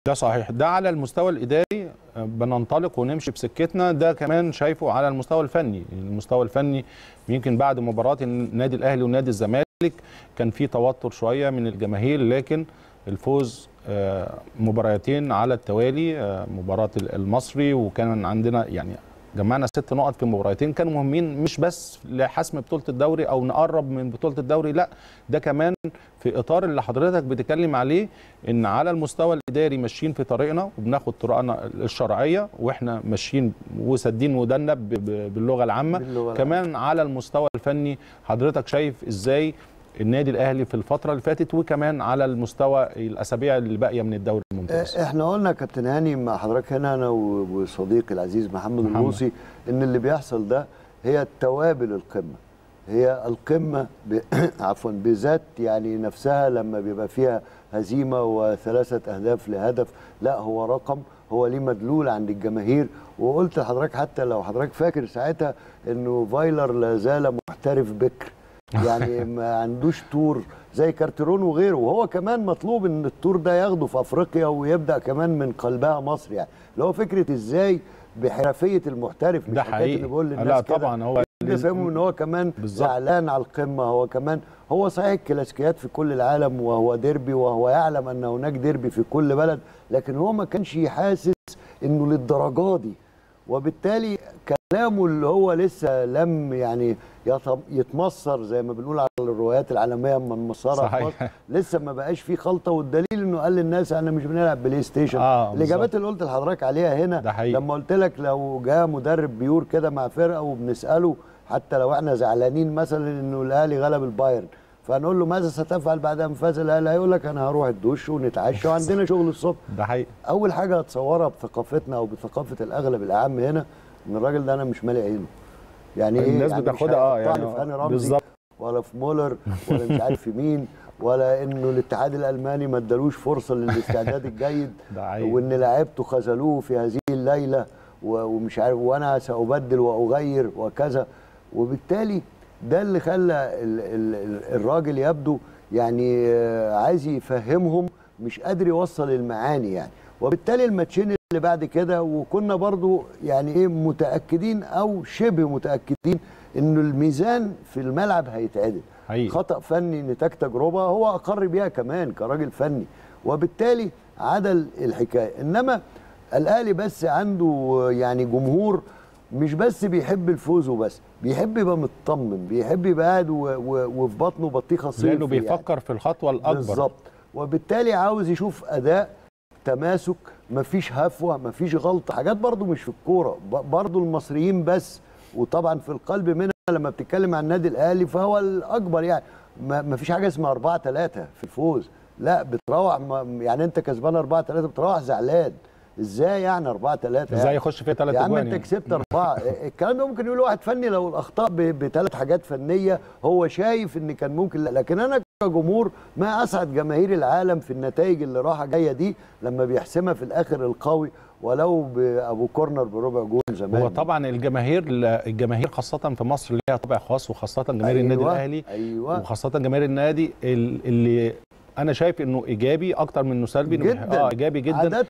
ده صحيح ده على المستوى الاداري آه، بننطلق ونمشي بسكتنا ده كمان شايفه على المستوى الفني المستوى الفني يمكن بعد مباراه النادي الاهلي ونادي الزمالك كان في توتر شويه من الجماهير لكن الفوز آه، مباراتين على التوالي آه، مباراه المصري وكان عندنا يعني جمعنا ست نقط في مباراتين كانوا مهمين مش بس لحسم بطوله الدوري او نقرب من بطوله الدوري لا ده كمان في اطار اللي حضرتك بتتكلم عليه ان على المستوى الاداري ماشيين في طريقنا وبناخد طرقنا الشرعيه واحنا ماشيين وسادين ودنا ب- ب- باللغه العامه باللغة كمان على المستوى الفني حضرتك شايف ازاي النادي الاهلي في الفتره اللي فاتت وكمان على المستوى الاسابيع اللي باقيه من الدوري الممتاز احنا قلنا كابتن هاني مع حضرتك هنا انا و- وصديقي العزيز محمد محمد. الروسي ان اللي بيحصل ده هي توابل القمه هي القمه ب... عفوا بذات يعني نفسها لما بيبقى فيها هزيمه وثلاثه اهداف لهدف لا هو رقم هو ليه مدلول عند الجماهير وقلت لحضرتك حتى لو حضرتك فاكر ساعتها انه فايلر لا زال محترف بكر يعني ما عندوش تور زي كارتيرون وغيره وهو كمان مطلوب ان التور ده ياخده في افريقيا ويبدا كمان من قلبها مصر يعني اللي هو فكره ازاي بحرفيه المحترف مش ده حكاية حقيقي اللي بقول للناس لا كده. طبعا هو بيفهموا ان هو كمان بالظبط. زعلان على القمه هو كمان هو صحيح الكلاسيكيات في كل العالم وهو ديربي وهو يعلم ان هناك ديربي في كل بلد لكن هو ما كانش حاسس انه للدرجه دي وبالتالي كلامه اللي هو لسه لم يعني يط- يتمصر زي ما بنقول على الروايات العالميه اما نمصرها في صحيح. مصر لسه ما بقاش فيه خلطه والدليل انه قال للناس احنا مش بنلعب بلاي ستيشن آه، الاجابات اللي قلت لحضرتك عليها هنا ده حقيقي. لما قلت لك لو جاء مدرب بيور كده مع فرقه وبنساله حتى لو احنا زعلانين مثلا انه الاهلي غلب البايرن فنقول له ماذا ستفعل بعد ان فاز الاهلي هيقول لك انا هروح الدش ونتعشى وعندنا شغل الصبح ده حقيقي اول حاجه هتصورها بثقافتنا او بثقافه الاغلب الاعم هنا ان الراجل ده انا مش مالي عينه يعني ايه الناس يعني مش بتاخدها اه هيقطعني يعني في هاني رمزي بالظبط ولا في مولر ولا مش عارف في مين ولا انه الاتحاد الالماني ما ادالوش فرصه للاستعداد الجيد ده حقيقي وان لعيبته خذلوه في هذه الليله و- ومش عارف وانا سابدل واغير وكذا وبالتالي ده اللي خلى ال- ال- ال- الراجل يبدو يعني آه، عايز يفهمهم مش قادر يوصل المعاني يعني وبالتالي الماتشين اللي بعد كده وكنا برضو يعني ايه متاكدين او شبه متاكدين انه الميزان في الملعب هيتعدل حقيقي خطا فني نتاج تجربه هو اقر بيها كمان كراجل فني وبالتالي عدل الحكايه انما الاهلي بس عنده يعني جمهور مش بس بيحب الفوز وبس بيحب يبقى مطمن بيحب يبقى قاعد و- و- وفي بطنه بطيخه صيف لانه بيفكر في الخطوه الاكبر بالظبط وبالتالي عاوز يشوف اداء تماسك مفيش هفوه مفيش غلطه حاجات برضو مش في الكوره ب- برضو المصريين بس وطبعا في القلب منها لما بتتكلم عن النادي الاهلي فهو الاكبر يعني ما مفيش حاجه اسمها 4 3 في الفوز لا بتروح ما- يعني انت كسبان 4 3 بتروح زعلان ازاي يعني 4 3 ازاي يخش فيها ثلاث يا عم اجوان انت يعني. كسبت اربعه الكلام ده ممكن يقول واحد فني لو الاخطاء بثلاث حاجات فنيه هو شايف ان كان ممكن لا لكن انا كجمهور ما اسعد جماهير العالم في النتائج اللي رايحه جايه دي لما بيحسمها في الاخر القوي ولو بابو كورنر بربع جول زمان هو طبعا الجماهير الجماهير خاصه في مصر ليها طابع خاص وخاصه جماهير أيوة النادي الاهلي ايوه وخاصه جماهير النادي ال- اللي انا شايف انه ايجابي اكتر من انه سلبي إنه جدا اه ايجابي جدا عادة